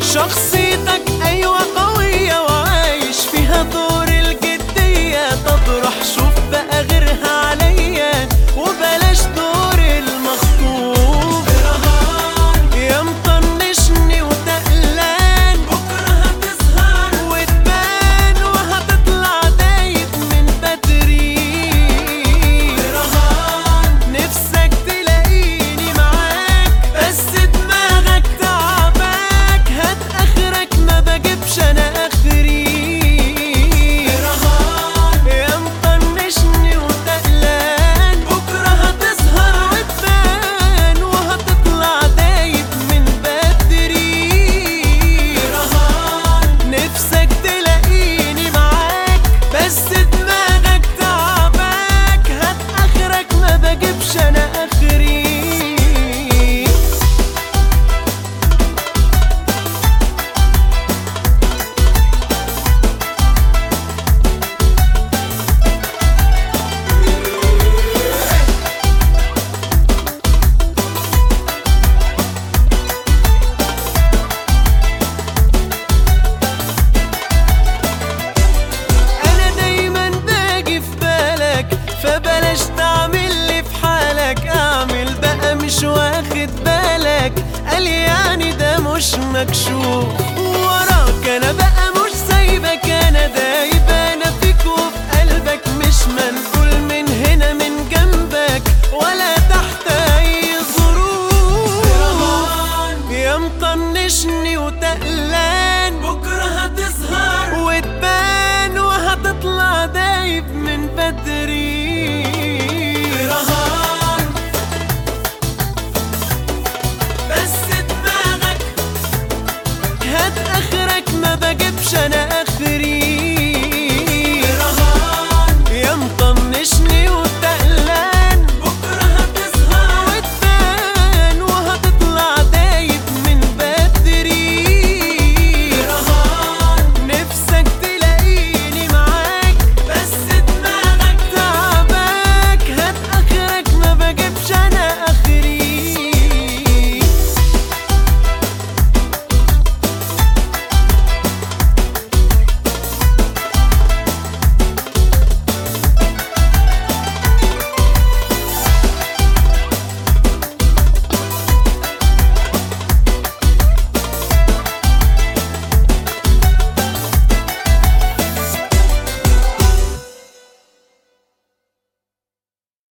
شخصيتك أيوة قوية وعايش فيها دور الجدية تطرح شوف بقى غيرها عليا وبلاش دور المخطوب يا مطنشني وتقلان بكرة هتسهر وتبان وهتطلع دايب من بدري نفسك تلاقيني معاك بس دماغك تعباك هات اخرك ما بجيبش انا اخري يا مطنشني وتقلان بكرة هتسهر وتبان وهتطلع دايب من بدري نفسك تلاقيني معاك بس دماغك تعباك هات اخرك ما بجيبش انا اخري انا دايما باجي في بالك فبلاش تعمل لي في حالك اعمل بقى مش واخد بالك قال يعني ده مش مكشوف